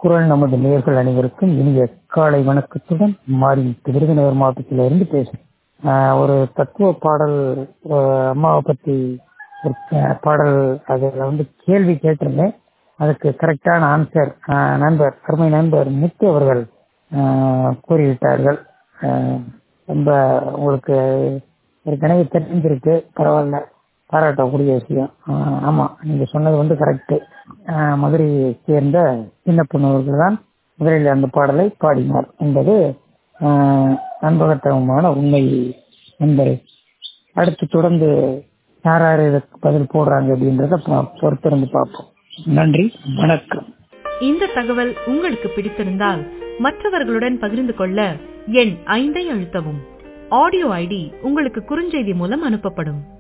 குரல் நமது நேர்கள் அனைவருக்கும் இனிய காலை வணக்கத்துடன் மாறி விருதுநகர் மாவட்டத்திலிருந்து பேசுறேன் ஆஹ் ஒரு தத்துவ பாடல் ஆஹ் அம்மாவை பத்தி ஒரு ப- பாடல் அதுல வந்து கேள்வி கேட்டிருந்தேன் அதுக்கு கரெக்டான ஆன்சர் நண்பர் அருமை நண்பர் முத்து அவர்கள் ஆஹ் கூறிவிட்டார்கள் ஆஹ் ரொம்ப உங்களுக்கு ஏற்கனவே தெரிஞ்சிருக்கு பரவாயில்ல பாராட்டக்கூடிய விஷயம் ஆஹ் ஆமா நீங்க சொன்னது வந்து கரெக்ட் மதுரையை சேர்ந்த சின்ன பொண்ணவர்கள் தான் முதலில் அந்த பாடலை பாடினார் என்பது ஆஹ் நம்பகத்தனமான உண்மை என்பதை அடுத்து தொடர்ந்து யார் யார் இதுக்கு பதில் போடுறாங்க அப்படின்றத பா- பொறுத்திருந்து பார்ப்போம் நன்றி வணக்கம் இந்த தகவல் உங்களுக்கு பிடித்திருந்தால் மற்றவர்களுடன் பகிர்ந்து கொள்ள எண் ஐந்தை அழுத்தவும் ஆடியோ ஐடி உங்களுக்கு குறுஞ்செய்தி மூலம் அனுப்பப்படும்